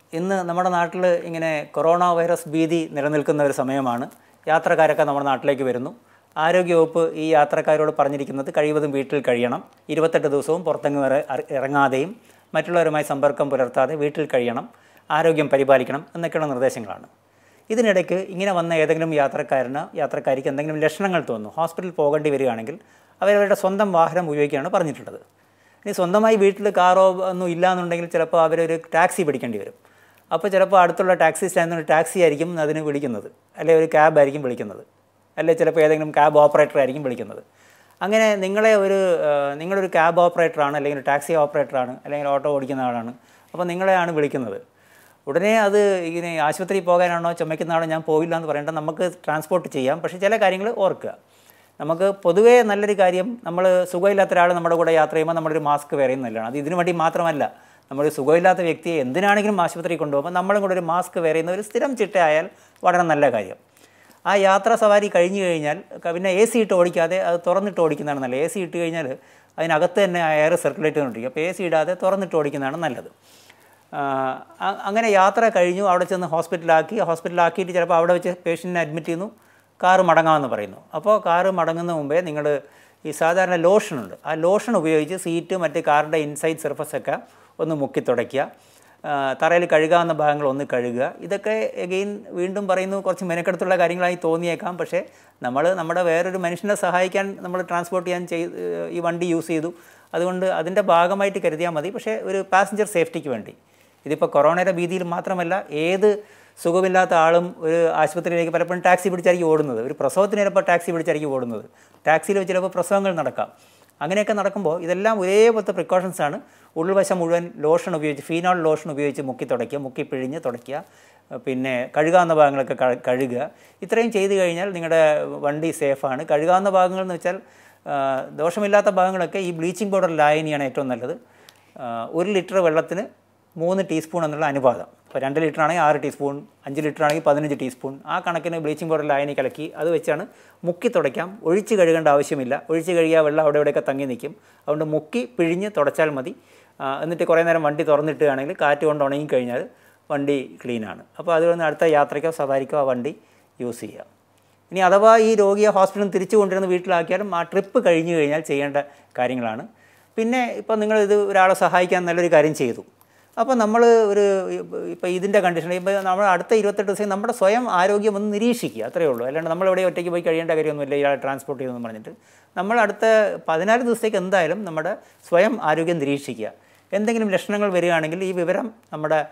ഇന്ന് നമ്മുടെ നാട്ടിൽ ഇങ്ങനെ കൊറോണ വൈറസ് ഭീതി നിലനിൽക്കുന്ന ഒരു സമയമാണ് യാത്രക്കാരൊക്കെ നമ്മുടെ നാട്ടിലേക്ക് വരുന്നു ആരോഗ്യവകുപ്പ് ഈ യാത്രക്കാരോട് പറഞ്ഞിരിക്കുന്നത് കഴിവതും വീട്ടിൽ കഴിയണം ഇരുപത്തെട്ട് ദിവസവും പുറത്തെങ്ങും ഇറ- ഇറ- ഇറങ്ങാതെയും മറ്റുള്ളവരുമായി സമ്പർക്കം പുലർത്താതെ വീട്ടിൽ കഴിയണം ആരോഗ്യം പരിപാലിക്കണം എന്നൊക്കെയുള്ള നിർദ്ദേശങ്ങളാണ് ഇതിനിടയ്ക്ക് ഇങ്ങനെ വന്ന ഏതെങ്കിലും യാത്രക്കാരന് യാത്രക്കാരിക്ക് എന്തെങ്കിലും ലക്ഷണങ്ങൾ തോന്നുന്നു ഹോസ്പിറ്റലിൽ പോകേണ്ടി വരികയാണെങ്കിൽ അവരവരുടെ സ്വന്തം വാഹനം ഉപയോഗിക്കുകയാണ് പറഞ്ഞിട്ടുള്ളത് ഇനി സ്വന്തമായി വീട്ടിൽ കാറോ ഒന്നും ഇല്ലാന്നുണ്ടെങ്കിൽ ചിലപ്പോൾ അവരൊരു ടാക്സി പിടിക്കേണ്ടി വരും അപ്പോൾ ചിലപ്പോൾ അടുത്തുള്ള ടാക്സി സ്റ്റാൻഡിൽ നിന്ന് ടാക്സി ആയിരിക്കും അതിന് വിളിക്കുന്നത് അല്ലെങ്കിൽ ഒരു ക്യാബ് ആയിരിക്കും വിളിക്കുന്നത് അല്ലെങ്കിൽ ചിലപ്പോൾ ഏതെങ്കിലും ക്യാബ് ഓപ്പറേറ്റർ ആയിരിക്കും വിളിക്കുന്നത് അങ്ങനെ നിങ്ങളെ ഒരു ആ, നിങ്ങളൊരു ക്യാബ് ഓപ്പറേറ്ററാണ് അല്ലെങ്കിൽ ഒരു ടാക്സി ഓപ്പറേറ്ററാണ് അല്ലെങ്കിൽ ഓട്ടോ ഓടിക്കുന്ന ആളാണ് അപ്പോൾ നിങ്ങളെയാണ് വിളിക്കുന്നത് ഉടനെ അത് ഇങ്ങനെ ആശുപത്രിയിൽ പോകാനാണോ ചുമയ്ക്കുന്ന ആണോ ഞാൻ പോയില്ല എന്ന് പറയേണ്ട നമുക്ക് ട്രാൻസ്പോർട്ട് ചെയ്യാം പക്ഷേ ചില കാര്യങ്ങൾ ഓർക്കുക നമുക്ക് പൊതുവേ നല്ലൊരു കാര്യം നമ്മൾ സുഖമില്ലാത്ത ഒരാൾ നമ്മുടെ കൂടെ യാത്ര ചെയ്യുമ്പോൾ നമ്മളൊരു മാസ്ക് വേറെയും നല്ലതാണ് അത് ഇതിനു വേണ്ടി മാത്രമല്ല നമ്മൾ സുഖമില്ലാത്ത വ്യക്തിയെ എന്തിനാണെങ്കിലും ആശുപത്രിയിൽ കൊണ്ടുപോകുമ്പോൾ നമ്മളും കൂടെ ഒരു മാസ്ക് വെറിയുന്ന ഒരു സ്ഥിരം ചിട്ടയായാൽ വളരെ നല്ല കാര്യം ആ യാത്രാ സവാരി കഴിഞ്ഞു കഴിഞ്ഞാൽ ക- പിന്നെ എ സി ഇട്ട് ഓടിക്കാതെ അത് തുറന്നിട്ട് ഓടിക്കുന്നതാണ് നല്ലത് എ സി ഇട്ട് കഴിഞ്ഞാൽ അതിനകത്ത് തന്നെ എയർ സർക്കുലേറ്റ് ചെയ്തുകൊണ്ടിരിക്കും അപ്പോൾ എ സി ഇടാതെ തുറന്നിട്ട് ഓടിക്കുന്നതാണ് നല്ലത് ആ, അ- അങ്ങനെ യാത്ര കഴിഞ്ഞു അവിടെ ചെന്ന് ഹോസ്പിറ്റലാക്കി ഹോസ്പിറ്റലാക്കിയിട്ട് ചിലപ്പോൾ അവിടെ വെച്ച് പേഷ്യൻറ്റിനെ അഡ്മിറ്റ് ചെയ്യുന്നു കാറ് മടങ്ങാമെന്ന് പറയുന്നു അപ്പോൾ കാറ് മടങ്ങുന്ന മുമ്പേ നിങ്ങൾ ഈ സാധാരണ ലോഷനുണ്ട് ആ ലോഷൻ ഉപയോഗിച്ച് സീറ്റ് മറ്റ് കാറിൻ്റെ ഇൻസൈഡ് സർഫസൊക്കെ ഒന്ന് മുക്കി തുടയ്ക്കുക ആ, തറയിൽ കഴുകാവുന്ന ഭാഗങ്ങൾ ഒന്ന് കഴുകുക ഇതൊക്കെ എഗെയിൻ വീണ്ടും പറയുന്നു കുറച്ച് മെനക്കെടുത്തുള്ള കാര്യങ്ങളായി തോന്നിയേക്കാം പക്ഷേ നമ്മൾ നമ്മുടെ വേറൊരു മനുഷ്യനെ സഹായിക്കാൻ നമ്മൾ ട്രാൻസ്പോർട്ട് ചെയ്യാൻ ചെയ്ത് ഈ വണ്ടി യൂസ് ചെയ്തു അതുകൊണ്ട് അതിൻ്റെ ഭാഗമായിട്ട് കരുതിയാൽ മതി പക്ഷേ ഒരു പാസഞ്ചർ സേഫ്റ്റിക്ക് വേണ്ടി ഇതിപ്പോൾ കൊറോണയുടെ ഭീതിയിൽ മാത്രമല്ല ഏത് സുഖമില്ലാത്ത ആളും ഒരു ആശുപത്രിയിലേക്ക് പലപ്പോഴും ടാക്സി പിടിച്ചായിരിക്കും ഓടുന്നത് ഒരു പ്രസവത്തിന് ചിലപ്പോൾ ടാക്സി പിടിച്ചായിരിക്കും ഓടുന്നത് ടാക്സിയിൽ വെച്ച് ചിലപ്പോൾ പ്രസവങ്ങൾ നടക്കാം അങ്ങനെയൊക്കെ നടക്കുമ്പോൾ ഇതെല്ലാം ഒരേപോലത്തെ പ്രിക്കോഷൻസ് ആണ് ഉൾവശം മുഴുവൻ ലോഷൻ ഉപയോഗിച്ച് ഫീനോൾ ലോഷൻ ഉപയോഗിച്ച് മുക്കി തുടയ്ക്കുക മുക്കി പിഴിഞ്ഞ് തുടയ്ക്കുക പിന്നെ കഴുകാവുന്ന ഭാഗങ്ങളൊക്കെ കഴ- കഴുകുക ഇത്രയും ചെയ്തു കഴിഞ്ഞാൽ നിങ്ങളുടെ വണ്ടി സേഫാണ് കഴുകാവുന്ന ഭാഗങ്ങൾ എന്ന് വെച്ചാൽ ആ, ദോഷമില്ലാത്ത ഭാഗങ്ങളൊക്കെ ഈ ബ്ലീച്ചിങ് പൗഡർ ലായനിയാണ് ഏറ്റവും നല്ലത് ആ, ഒരു ലിറ്റർ വെള്ളത്തിന് മൂന്ന് ടീസ്പൂൺ എന്നുള്ള അനുപാതം ഇപ്പോൾ രണ്ട് ലിറ്റർ ആണെങ്കിൽ ആറ് ടീസ്പൂൺ അഞ്ച് ലിറ്റർ ആണെങ്കിൽ പതിനഞ്ച് ടീസ്പൂൺ ആ കണക്കിന് ബ്ലീച്ചിങ് പൗഡർ ലായനി കലക്കി അത് വെച്ചാണ് മുക്കി തുടയ്ക്കാം ഒഴിച്ച് കഴുകേണ്ട ആവശ്യമില്ല ഒഴിച്ച് കഴുകിയാൽ വെള്ളം അവിടെ ഇവിടെയൊക്കെ തങ്ങി നിൽക്കും അതുകൊണ്ട് മുക്കി പിഴിഞ്ഞ് തുടച്ചാൽ മതി ആ, എന്നിട്ട് കുറേ നേരം വണ്ടി തുറന്നിട്ടുകയാണെങ്കിൽ കാറ്റ് കൊണ്ട് ഉണങ്ങി കഴിഞ്ഞാൽ വണ്ടി ക്ലീനാണ് അപ്പോൾ അതുകൊണ്ട് അടുത്ത യാത്രയ്ക്കോ സവാരിക്കോ ആ വണ്ടി യൂസ് ചെയ്യാം ഇനി അഥവാ ഈ രോഗിയെ ഹോസ്പിറ്റലിൽ നിന്ന് തിരിച്ചു കൊണ്ടുവരുന്ന വീട്ടിലാക്കിയാലും ആ ട്രിപ്പ് കഴിഞ്ഞു കഴിഞ്ഞാൽ ചെയ്യേണ്ട കാര്യങ്ങളാണ് പിന്നെ ഇപ്പോൾ നിങ്ങൾ ഇത് ഒരാളെ സഹായിക്കാൻ നല്ലൊരു കാര്യം ചെയ്തു അപ്പോൾ നമ്മൾ ഒരു ഇപ്പോൾ ഇതിൻ്റെ കണ്ടീഷൻ ഇപ്പോൾ നമ്മൾ അടുത്ത ഇരുപത്തെട്ട് ദിവസം നമ്മുടെ സ്വയം ആരോഗ്യം ഒന്ന് നിരീക്ഷിക്കുക അത്രയേ ഉള്ളൂ അല്ലാണ്ട് നമ്മൾ എവിടെ ഒറ്റയ്ക്ക് പോയി കഴിയേണ്ട കാര്യമൊന്നുമില്ല ഇയാളെ ട്രാൻസ്പോർട്ട് ചെയ്യുമെന്ന് പറഞ്ഞിട്ട് നമ്മൾ അടുത്ത പതിനാല് ദിവസത്തേക്ക് എന്തായാലും നമ്മുടെ സ്വയം ആരോഗ്യം നിരീക്ഷിക്കുക എന്തെങ്കിലും ലക്ഷണങ്ങൾ വരികയാണെങ്കിൽ ഈ വിവരം നമ്മുടെ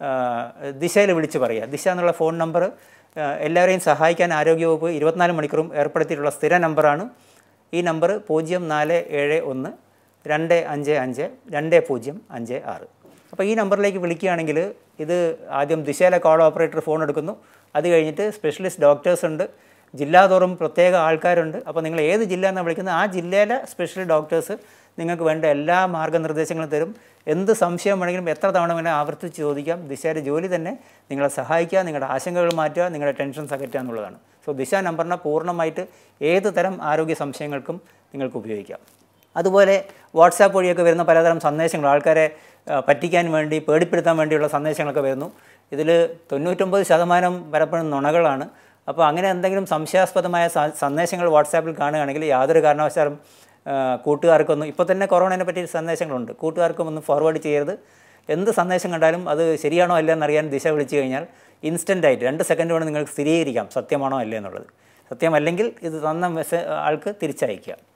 ദിശയിൽ വിളിച്ച് പറയുക ദിശ എന്നുള്ള ഫോൺ നമ്പർ എല്ലാവരെയും സഹായിക്കാൻ ആരോഗ്യവകുപ്പ് ഇരുപത്തിനാല് മണിക്കൂറും ഏർപ്പെടുത്തിയിട്ടുള്ള സ്ഥിര നമ്പറാണ് ഈ നമ്പർ പൂജ്യം നാല് ഏഴ് ഒന്ന് രണ്ട് അഞ്ച് അഞ്ച് രണ്ട് പൂജ്യം അഞ്ച് ആറ് അപ്പോൾ ഈ നമ്പറിലേക്ക് വിളിക്കുകയാണെങ്കിൽ ഇത് ആദ്യം ദിശയിലെ കോൾ ഓപ്പറേറ്റർ ഫോൺ എടുക്കുന്നു അത് കഴിഞ്ഞിട്ട് സ്പെഷ്യലിസ്റ്റ് ഡോക്ടേഴ്സ് ഉണ്ട് ജില്ലാതോറും പ്രത്യേക ആൾക്കാരുണ്ട് അപ്പോൾ നിങ്ങൾ ഏത് ജില്ല എന്നാണ് വിളിക്കുന്നത് ആ ജില്ലയിലെ സ്പെഷ്യൽ ഡോക്ടേഴ്സ് നിങ്ങൾക്ക് വേണ്ട എല്ലാ മാർഗ്ഗനിർദ്ദേശങ്ങളും തരും എന്ത് സംശയം വേണമെങ്കിലും എത്ര തവണ വേണമെങ്കിലും ആവർത്തിച്ച് ചോദിക്കാം ദിശയുടെ ജോലി തന്നെ നിങ്ങളെ സഹായിക്കുക നിങ്ങളുടെ ആശങ്കകൾ മാറ്റുക നിങ്ങളുടെ ടെൻഷൻസ് അകറ്റുക എന്നുള്ളതാണ് സോ ദിശ നമ്പറിനെ പൂർണ്ണമായിട്ട് ഏത് തരം ആരോഗ്യ സംശയങ്ങൾക്കും നിങ്ങൾക്ക് ഉപയോഗിക്കാം അതുപോലെ വാട്സാപ്പ് വഴിയൊക്കെ വരുന്ന പലതരം സന്ദേശങ്ങൾ ആൾക്കാരെ ആ, പറ്റിക്കാൻ വേണ്ടി പേടിപ്പെടുത്താൻ വേണ്ടിയുള്ള സന്ദേശങ്ങളൊക്കെ വരുന്നു ഇതിൽ തൊണ്ണൂറ്റൊമ്പത് ശതമാനം പലപ്പോഴും നുണകളാണ് അപ്പോൾ അങ്ങനെ എന്തെങ്കിലും സംശയാസ്പദമായ സ- സന്ദേശങ്ങൾ വാട്സാപ്പിൽ കാണുകയാണെങ്കിൽ യാതൊരു കാരണവശാലും ആ, കൂട്ടുകാർക്കൊന്നും ഇപ്പോൾ തന്നെ കൊറോണയെ പറ്റി സന്ദേശങ്ങളുണ്ട് കൂട്ടുകാർക്കും ഒന്നും ഫോർവേഡ് ചെയ്യരുത് എന്ത് സന്ദേശം കണ്ടാലും അത് ശരിയാണോ അല്ല എന്നറിയാൻ ദിശ വിളിച്ചു കഴിഞ്ഞാൽ ഇൻസ്റ്റൻ്റ് ആയിട്ട് രണ്ട് സെക്കൻഡ് കൊണ്ട് നിങ്ങൾക്ക് സ്ഥിരീകരിക്കാം സത്യമാണോ അല്ലേ എന്നുള്ളത് സത്യമല്ലെങ്കിൽ ഇത് തന്ന മെസ്സേജ് ആൾക്ക് തിരിച്ചയക്കുക